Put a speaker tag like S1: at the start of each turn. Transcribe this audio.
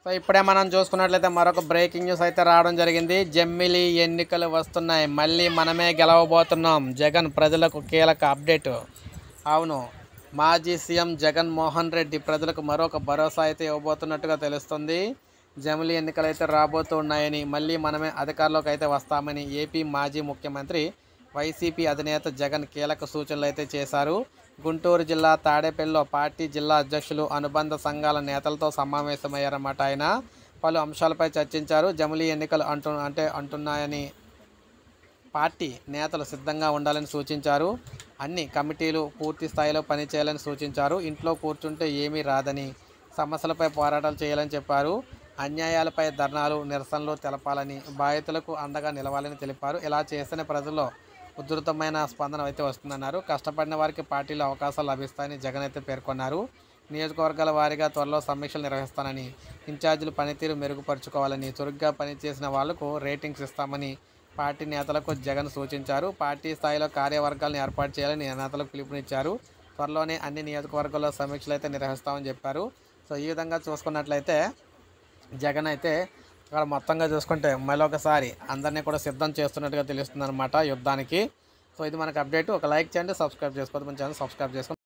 S1: so ఇప్పుడే మనం చూసుకున్నట్లయితే మరొక బ్రేకింగ్ న్యూస్ అయితే రావడం జరిగింది జమ్మిలి ఎన్నికలు వస్తున్నాయి మళ్ళీ మనమే గెలవబోతున్నాం జగన్ ప్రజలకు కీలక అప్డేట్ అవును మాజీ సీఎం జగన్ మోహన్ రెడ్డి ప్రజలకు మరొక భరోసా అయితే ఇవ్వబోతున్నట్టుగా తెలుస్తుంది జమిలీ ఎన్నికలు అయితే రాబోతూ ఉన్నాయని మళ్ళీ మనమే అధికారంలోకి అయితే వస్తామని ఏపీ మాజీ ముఖ్యమంత్రి వైసీపీ అధినేత జగన్ కీలక సూచనలు అయితే చేశారు గుంటూరు జిల్లా తాడేపల్లిలో పార్టీ జిల్లా అధ్యక్షులు అనుబంధ సంఘాల నేతలతో సమావేశమయ్యారన్నమాట ఆయన పలు అంశాలపై చర్చించారు జమిలీ ఎన్నికలు అంటు అంటే అంటున్నాయని పార్టీ నేతలు సిద్ధంగా ఉండాలని సూచించారు అన్ని కమిటీలు పూర్తి స్థాయిలో పనిచేయాలని సూచించారు ఇంట్లో కూర్చుంటే ఏమీ రాదని సమస్యలపై పోరాటాలు చేయాలని చెప్పారు అన్యాయాలపై ధర్నాలు నిరసనలు తెలపాలని బాధితులకు అండగా నిలవాలని తెలిపారు ఇలా చేస్తేనే ప్రజల్లో ఉధృతమైన స్పందన అయితే వస్తుందన్నారు కష్టపడిన వారికి పార్టీలో అవకాశాలు లభిస్తాయని జగన్ అయితే పేర్కొన్నారు నియోజకవర్గాల వారీగా త్వరలో సమీక్షలు నిర్వహిస్తానని ఇన్ఛార్జీలు పనితీరు మెరుగుపరుచుకోవాలని చురుగ్గా పనిచేసిన వాళ్లకు రేటింగ్స్ ఇస్తామని పార్టీ నేతలకు జగన్ సూచించారు పార్టీ స్థాయిలో కార్యవర్గాలను ఏర్పాటు చేయాలని నేతలకు పిలుపునిచ్చారు త్వరలోనే అన్ని నియోజకవర్గాల్లో సమీక్షలు అయితే నిర్వహిస్తామని చెప్పారు సో ఈ విధంగా చూసుకున్నట్లయితే జగన్ అయితే ఇక్కడ మొత్తంగా చూసుకుంటే మరొకసారి అందరినీ కూడా సిద్ధం చేస్తున్నట్టుగా తెలుస్తుంది అనమాట యుద్ధానికి సో ఇది మనకు అప్డేట్ ఒక లైక్ చేయండి సబ్స్క్రైబ్ చేసుకోవద్దు మన ఛానల్ సబ్స్క్రైబ్ చేసుకోండి